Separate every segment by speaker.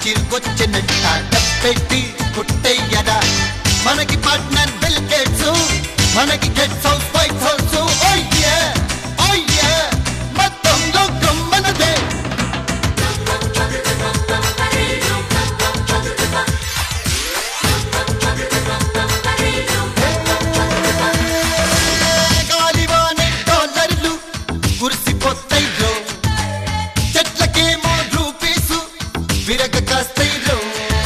Speaker 1: చిరుకొచ్చినట్ట పెట్టి పుట్టయ్యరా మనకి పార్ట్నర్ బిల్ గేట్స్ మనకి గెట్స్ హౌస్ వైట్ హౌస్ ఓయ్యే ఓయ్యే మొత్తం లోకం మనదే గాలివానే డాలర్లు కురిసిపోతాయిరో చెట్లకేమో రూపీసు విరగ కాస్తాయిరో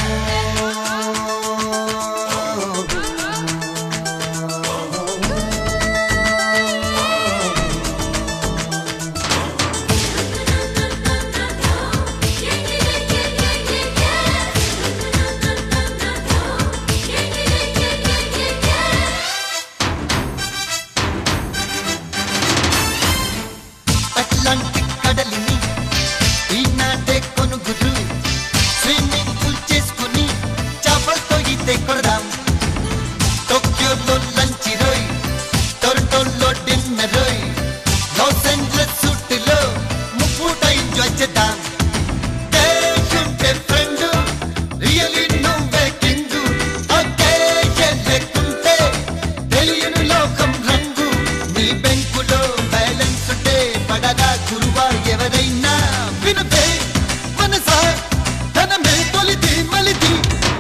Speaker 1: అట్లాంటిక్ కడలిని ఈనాటే కొనుగురు స్విమ్మింగ్ పూల్ చేసుకుని చేపలతో ఈతే కొడదాం టోక్యోలో లంచ్ రోయ్ టొరంటోలో డిన్నర్ రోయ్ లాస్ ఏంజలస్ సూట్లో ముప్పూట ఎంజాయ్ చేద్దాం దేశుంటే ఫ్రెండ్ రియలీ నువ్వే కింగు అకేషన్ లేకుంటే తెలియని లోకం రంగు నీ బెంకులో బ్యాలెన్స్ ఉంటే పడదా గురువా ఎవరైనా వినుతే మనసా ధనమే తొలిది మలిది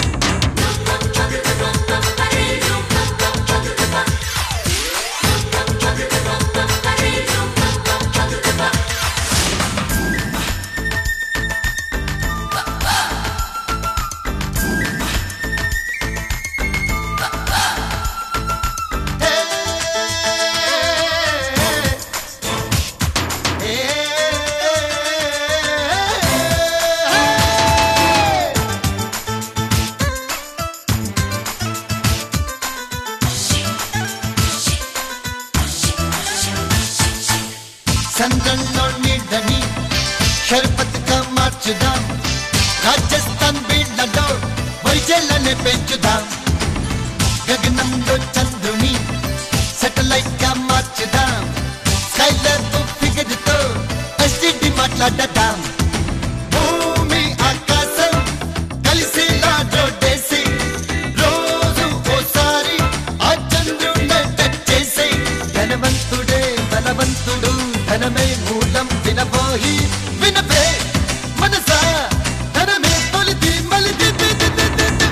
Speaker 1: చంద్రంలో నీడని షర్బత్గా మార్చుదాం రాజస్థాన్ బీళ్లలో వైజల్ని పెంచుదాం గగనంలో చంద్రుని సెటిలైట్ గా మార్చుదాం స్కైలర్ ఫిగర్ తో ఎస్టిడి మాట్లాడదాం భూమి ఆకాశం కలిసేలా జోడేసి రోజు ఓసారి ఆ చంద్రుణ్ణి టచ్ చేసి ధనవంతుడే బలవంతుడు ధనమే మూలం వినబోయి వినపే మనసా ధనమే తొలిది మలిది ది, ది, ది, ది, ది.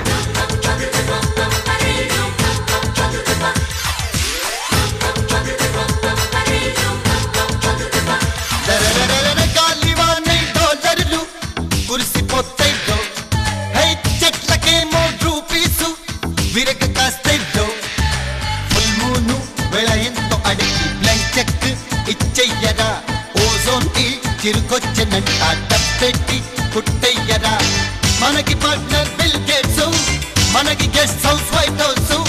Speaker 1: దరదరదర గాలివానై డాలర్లు కురిసిపోతాయిరో. హై చెట్లకేమో రూపీసు విరగ కాస్తాయిరో. ఫుల్ మూను వేళ ఎంతో అడిగి బ్లాంక్ చెక్ ఇచ్చెయ్యరా ఓజోన్ కి చిరుకొచ్చినంట డబ్బెట్టి పుట్టయ్యరా మనకి పార్ట్నర్ బిల్ గేట్స్ మనకి గెస్ట్ హౌస్ వైట్ హౌస్